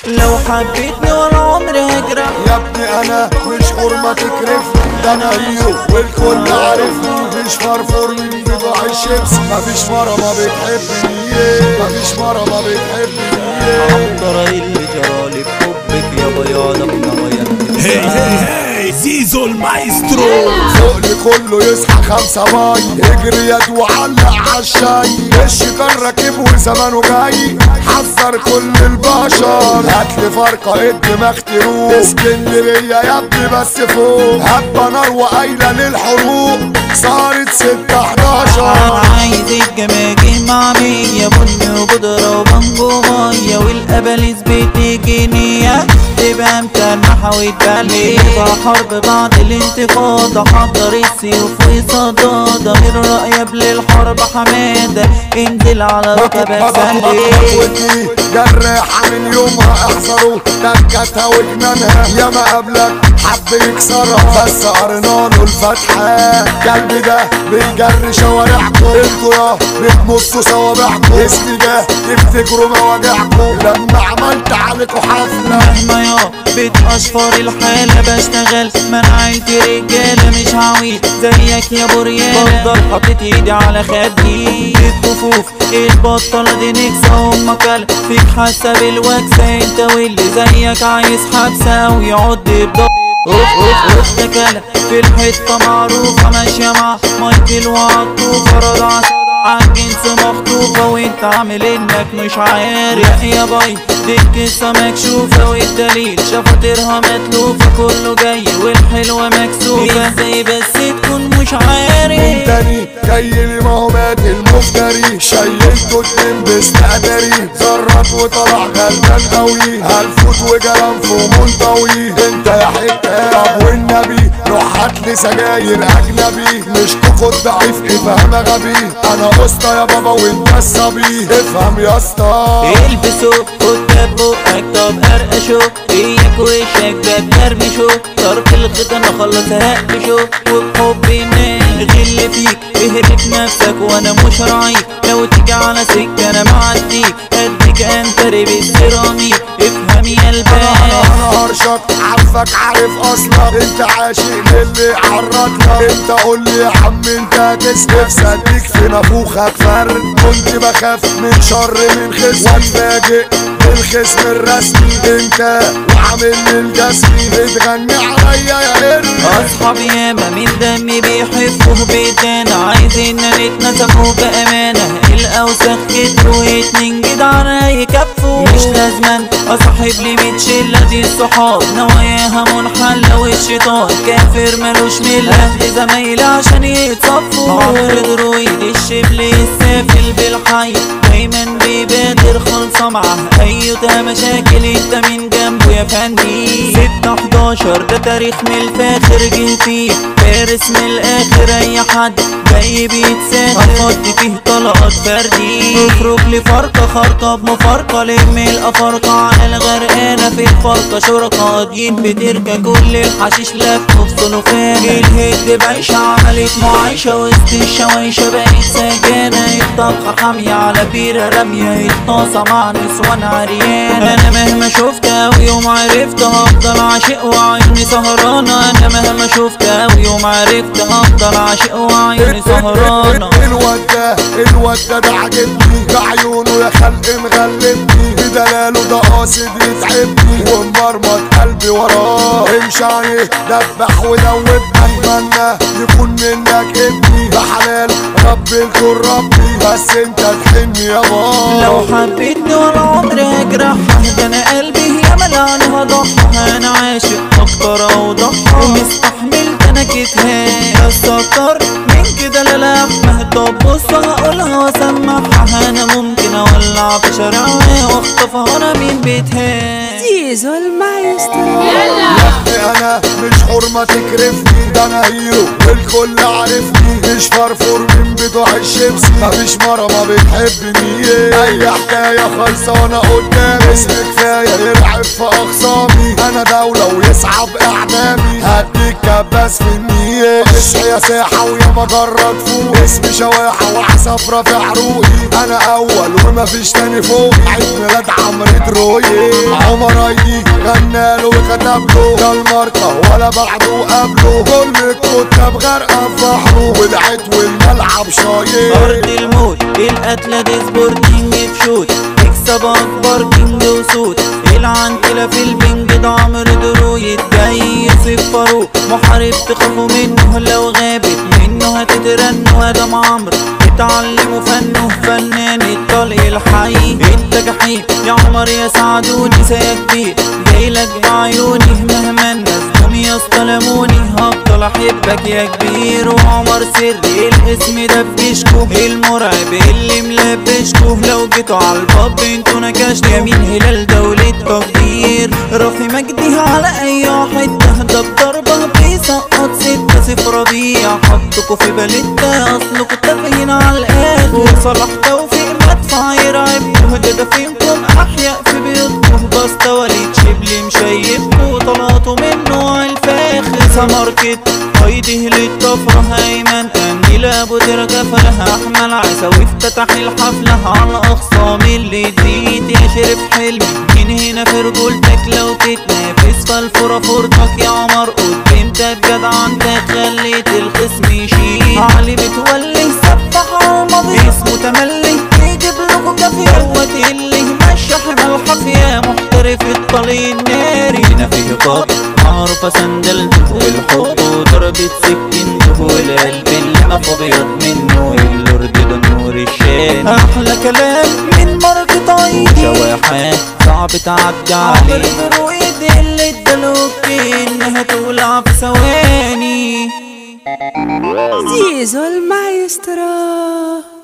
لو حبيتني ولا عمري هجرح يا ابني انا مش حرمة تكرفني ده انا هيرو والكل عارفني مش فرفور من بضاع الشيبس مفيش مرة ما بتحبني مفيش مرة ما بتحبني ترى اللي جرالي بحبك يا بياض ابن بياض هي هي هي زيزو المايسترو فوقلي كله يصحى خمسة باي اجري يد وعلق عالشاي الشيطان راكب وزمانه جاي حذر كل البشر هاتلي فرقة الدماغ تروح اسكندرية يا ابني بس فوق هبة نار وقايلة للحروق صارت ستة حداشر عايز الجماجم مع مية بن وبودرة وبنجو مية والأباليز بتجينية تبقى متنحة وتبلي حرب بعد الانتفاضة حضر السيوف وصدادة من رأي قبل الحرب حمادة انزل على ركبك سندي ودي جراحة من يومها احذروا تكتها وجنانها ياما قبلك حب يكسرها بس قرنا له الفتحة قلبي ده بيجري شوارعكم انتوا يا بتمصوا صوابعكم اسمي ده تفتكروا مواجعكم لما عملت عليكوا حفلة مهما يا بتأشفر الحالة بشتغل منعيت رجالة مش عويل زيك يا بريالة بفضل حطيت ايدي على خدي الكفوف البطلة دي نكسة امك قال فيك حاسة بالوكسة انت واللي زيك عايز حبسة ويقعد بضغط اوف اوف اوف تكالة في الحتة معروفة ماشية مع مايكل وعطوفة رضع عالجنس مخطوفة وانت عامل انك مش عارف يا يا باي دي القصة مكشوفة والدليل شفاطرها متلوفة كله جاي والحلوة مكسوفة ازاي بس تكون مش عارف تاني جاي لي ما هو مات المفتري شيلته اتنين باستقدري زرط وطلع غلبان قوي هلفوت وجلنفه منطوي انت يا حته طب والنبي روح هاتلي سجاير اجنبي مش تاخد ضعيف افهم يا غبي انا قسطة يا بابا وانت الصبي افهم يا اسطى البسوا قدام بقك طب قرقشوا اياك وشك ده بترمشوا ترك الختان خلص هقفشوا وبحب الناس غل فيك اهرب نفسك وانا مش راعيك لو تيجي على سكة انا معديك اديك انت ريب السيراميك افهم يا انا الباب انا هرشك عارفك عارف اصلك انت عاشق للي عرض لك انت قول لي يا عم انت تسلف صديق في نافوخك فرد كنت بخاف من شر من خصم واتفاجئ بالخصم الرسمي انت وعامل لي الجسمي بتغني عليا يا قرد اصحابي ياما من دمي بيحبوا بيتنا عايزين نتنسفوا بامانه الاوسخ كتروا واتنين جدعان هيكفوا مش لازما اصاحب لي ميت شله دي الصحاب نواياها منحله والشيطان كافر ملوش مله اهل زمايلي عشان يتصفوا عمر درويد الشبل السافل بالحي دايما بيبادر خلصة معاه أيوة مشاكل انت من جنبه يا فندي ستة حداشر ده تاريخ من الفاخر جه فيه فارس من الآخر أي حد جاي بيتسافر أفضي فيه طلقات فردي اخرج لفرقة خرقة بمفارقة لم الأفارقة على الغرقانة في الفرقة شركة قاضيين بتركة كل الحشيش لف في صنوفان الهد بعيشة عملت معايشة وسط الشوايشة بقت سجانة الطبخة حامية على بيرة رامية الطاسة مع نسوان عريانة أنا مهما شفتها ويوم عرفتها هفضل عاشق وعيوني سهرانة أنا مهما شفتها ويوم عرفتها هفضل عاشق وعيوني سهرانة الواد ده الواد ده ده عاجبني بعيونه يا خلق مغلبني بدلاله ده قاصد يتعبني ومرمط قلبي وراه امشي عليه دبح ودوبني اتمنى يكون منك ابني ده حلال ربي الكل ربي بس انت تحن يا لو بابا حبيتني ولا عمري هجرحها ده انا قلبي يا ملعني هضحى انا عاشق اكتر اوضحها ومستحمل تنكتها بس اكتر من كده لا لحمة طب بص هقولها واسمعها انا ممكن اولع في شارعها واخطفها انا من بيتها زيزو المايسترو انا مش حرمة تكرفني ده انا هيرو والكل عارفني مش فرفور من بتوع الشيبسي مفيش مرة ما بتحبني اي حكاية خلصانة قدامي اسم كفاية يرعب في اخصامي انا دولة ويصعب اعدامي هديك كباس في النية شايل اصحى يا ساحة ويا مجرد فوق اسمي شواحة وعسف رافع روقي انا اول ومفيش تاني فوقي عيد ميلاد عمرو دروي عمر ايدي غناله وكتب له ده الماركة ولا بعده قبله كل الكتاب غرقة في بحره ودعت والملعب شايل ارض الموت القتلة دي سبورتنج في شوت تكسب اكبر كينج وسود العنتلة في البنج ده عمرو دروي جاي يوسف فاروق محارب تخافوا منه لو غابت منه هتترنوا ادم عمرو اتعلموا فنه فنان الطلق الحي انت جحيم يا عمر يا سعدوني سيا كبير جايلك بعيوني مهما الناس جم يستلموني هفضل احبك يا كبير وعمر سري الاسم ده في جيشكو المرعب اللي ملبشكو لو جيتوا على الباب انتوا نكشتوا يمين هلال دولة تقدير رافي مجدي على اي واحد ده بضربة بيسقط ستة صفر ربيع حطكوا في باليتا اصلكوا تافهين على الاخر وصلاح توفيق مدفع يرعبكوا ده ده فينكم احياء في بيوتكم بس وليد شبلي مشيبكوا طلعتوا منه على الفاخر سماركت هيدي للطفرة هيمن أني لابو ترجى فلها أحمل عيسى وافتتح الحفلة على أخصام اللي تزيد يا شرف حلمي من هنا في رجولتك لو تتنافس فالفرة فرطك يا عمر قدامتك جدع انت خليت الخصم يشيل علي بتولي سبح على الماضي اسمه تملي يجيب لكم كافية هو اللي ماشي حمل حافية محترف الطلي الناري هنا فيه طابق معروفة سندلته والحب وضربة سكينته والقلب اللي ما ابيض منه اللورد ده نور الشام احلى كلام من ماركة عيدي شواحات صعب تعدي عليه عمر اللي ادالوك انها تولع في ثواني Zizou el maestro.